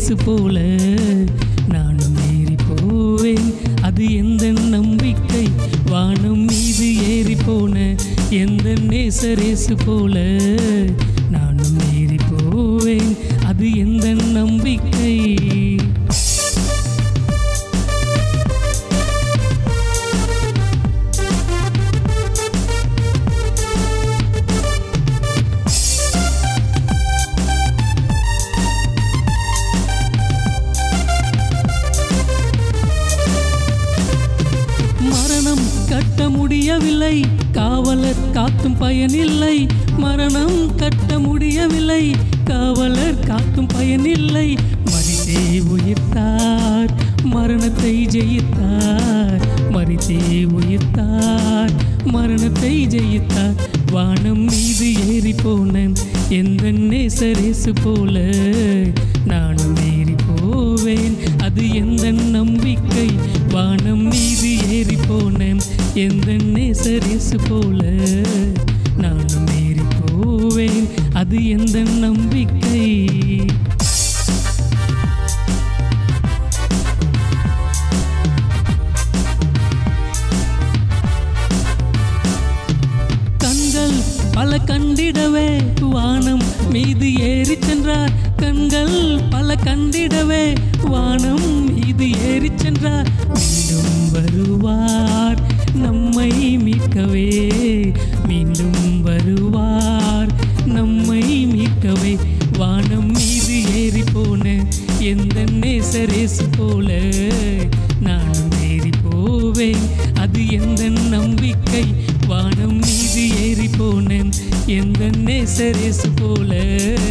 நேசரேசு போல நானும் ஏறி போவேன் அது எந்த நம்பிக்கை வானம் மீது ஏறி போன எந்த நேசரேசு போல நானும் ஏறி போவேன் அது எந்த நம்பிக்கை மரணம் கட்ட முடியவில்லை காவலர் காத்தும் பயனில்லை மரணம் கட்ட முடியவில்லை காவலர் காத்தும் பயனில்லை மரித்தே உயிர்த்தார் மரணத்தை ஜெயித்தார் மரித்தே உயிர்த்தார் மரணத்தை ஜெயித்தார் வானம் மீது ஏறி போன எந்த நேசரேசு போல நானும் ஏறி போவேன் அது எந்த நம்பிக்கை வானம் மீது ஏறி போன எந்த நேசரேசு போல நானும் ஏறி போவேன் அது எந்த நம்பிக்கை கண்கள் பல கண்டிடவே வானம் மீது ஏறி சென்றார் கண்கள் பல கண்டிடவே வானம் மீது ஏறி சென்றார் மீண்டும் வருவார் நம்மை மீட்கவே மீண்டும் வருவார் நம்மை மீட்கவே வானம் மீது ஏறி போன எந்த நேசரேசு போல நானும் ஏறி போவேன் அது எந்த நம்பிக்கை வானம் மீது ஏறி போன எந்த நேசரேசு போல